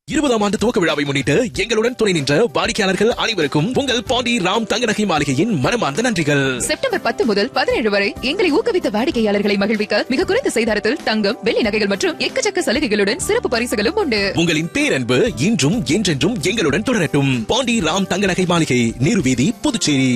இருபதாம் ஆண்டு துவக்க விழாவை முன்னிட்டு எங்களுடன் துணை நின்ற வாடிக்கையாளர்கள் அனைவருக்கும் உங்கள் பாண்டி ராம் தங்கநகை மாளிகையின் மனமார்ந்த நன்றிகள் செப்டம்பர் பத்து முதல் பதினேழு வரை எங்களை ஊக்குவித்த வாடிக்கையாளர்களை மகிழ்விக்க மிக குறைந்த செய்தாரத்தில் தங்கம் வெள்ளி நகைகள் மற்றும் எக்கச்சக்க சலுகைகளுடன் சிறப்பு பரிசுகளும் உண்டு உங்களின் பேரன்பு இன்றும் என்றென்றும் எங்களுடன் தொடரட்டும் பாண்டி ராம் தங்கநகை மாளிகை நீருவீதி புதுச்சேரி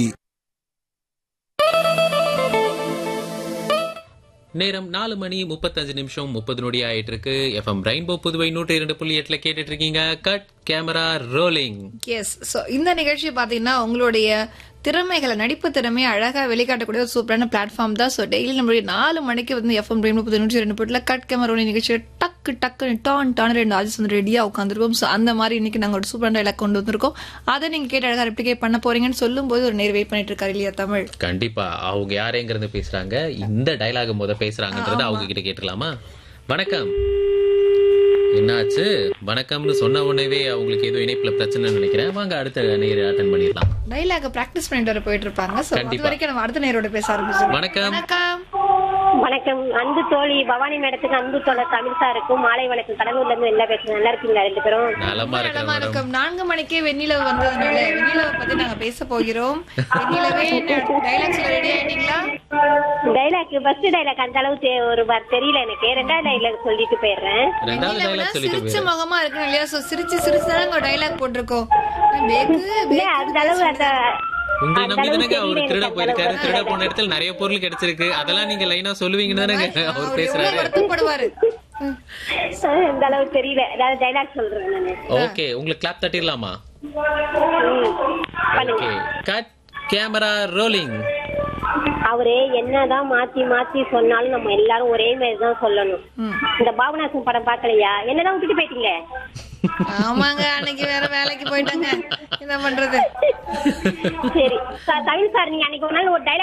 நேரம் நாலு மணி முப்பத்தஞ்சு நிமிஷம் முப்பது நொடி ஆயிட்டு இருக்கு எஃப்எம் ரெயின்போ புதுவை நூற்றி இரண்டு புள்ளி எட்டுல கேட்டுட்டு இருக்கீங்க cut camera rolling yes so இந்த நிகழ்ச்சி பார்த்தீங்கன்னா உங்களுடைய திறமைகளை நடிப்பு திறமையை அழகாக வெளிக்காட்டக்கூடிய ஒரு சூப்பரான பிளாட்ஃபார்ம் தான் ஸோ டெய்லி நம்மளுடைய நாலு மணிக்கு வந்து எஃப்எம் ரெண்டு முப்பது நூற்றி ரெண்டு போட்டில் கட் கேமரா நிகழ்ச்சியை டக்கு டக்கு டான் டான் ரெண்டு ஆஜிஸ் வந்து ரெடியாக உட்காந்துருக்கோம் ஸோ அந்த மாதிரி இன்னைக்கு நாங்கள் ஒரு சூப்பரான இலக்கு கொண்டு வந்திருக்கோம் அதை நீங்கள் கேட்டு அழகாக ரெப்ளிகேட் பண்ண போறீங்கன்னு சொல்லும்போது ஒரு நேர் வெயிட் பண்ணிட்டு இருக்காரு இல்லையா தமிழ் கண்டிப்பா அவங்க யாரேங்கிறது பேசுறாங்க இந்த டயலாக் முத பேசுறாங்கன்றத அவங்க கிட்ட கேட்டுக்கலாமா வணக்கம் என்னாச்சு வணக்கம்னு சொன்ன உடனே அவங்களுக்கு ஏதோ இணைப்புல பிரச்சனைன்னு நினைக்கிறேன் வாங்க அடுத்த நேர் அட்டன் பண்ணிடலாம் டைலாக ப்ராக்டிஸ் பண்ணிட்டு வர போயிட்டு இருப்பாங்க ஸோ அது கண்டிப்பா. வரைக்கும் நம்ம அடுத்த நேரோட பேச ஆரம்பிச்சோம் வணக்கம் வணக்கம் வணக்கம் அன்பு தோழி பவானி மேடத்துக்கு அன்பு தோழர் தமிழ் சாருக்கும் மாலை வணக்கம் கடலூர்ல இருந்து என்ன பேசுறேன் நல்லா இருக்கீங்களா ரெண்டு பேரும் நலமா இருக்கிற நலமா மேடம் இருக்கும் நான்கு மணிக்கே வெண்ணிலவு வந்ததுனால வெண்ணிலவை பத்தி நாங்க பேச போகிறோம் வெண்ணிலவே டைலாக் சொல்ல ரெடி ஆயிட்டீங்களா டைலாக் ஃபர்ஸ்ட் டைலாக் அந்த அளவு தெ- ஒரு வார் தெரியல எனக்கு ரெண்டாவது டைலாக் சொல்லிட்டு போயிடுறேன் ரெண்டாவது வெண்ணிலவுனா டயலாக் சொல்லிட்டு சிரிச்ச போயிரு முகமா இருக்கணும் இல்லையா சோ சிரிச்சு சிரிச்சு தானே ஒரு டைலாக் போட்டிருக்கோம் பேக்கு இல்ல அந்த அளவு அந்த உங்களை அந்த நம்பி அளவு தானே அவர் தெரியல திருட எனக்கு போயிருக்காரு அந்த திருட அளவு. போன இடத்துல நிறைய பொருள் கிடைச்சிருக்கு அதெல்லாம் நீங்க லைனா சொல்லுவீங்க தானே அவர் பேசுறாரு வருத்தப்படுவாரு ம். அந்த அளவு தெரியல ஏதாவது டைலாக் சொல்றேன் நானு ஓகே உங்களுக்கு கிளாப் தட்டிடலாமா ம். ஓகே கட் கேமரா ரோலிங் அவரு என்னதான் மாத்தி மாத்தி சொன்னாலும் நம்ம எல்லாரும் ஒரே மாதிரி தான் சொல்லணும் இந்த பாபநாசன் படம் பாக்கலையா என்னதான் விட்டுட்டு போயிட்டீங்களே ஆமாங்க அன்னைக்கு வேற வேலைக்கு போயிட்டாங்க என்ன பண்றது சரி சார் தமிழ் சார் நீங்க அன்னைக்கு ஒரு நாள் ஒரு டைலாக்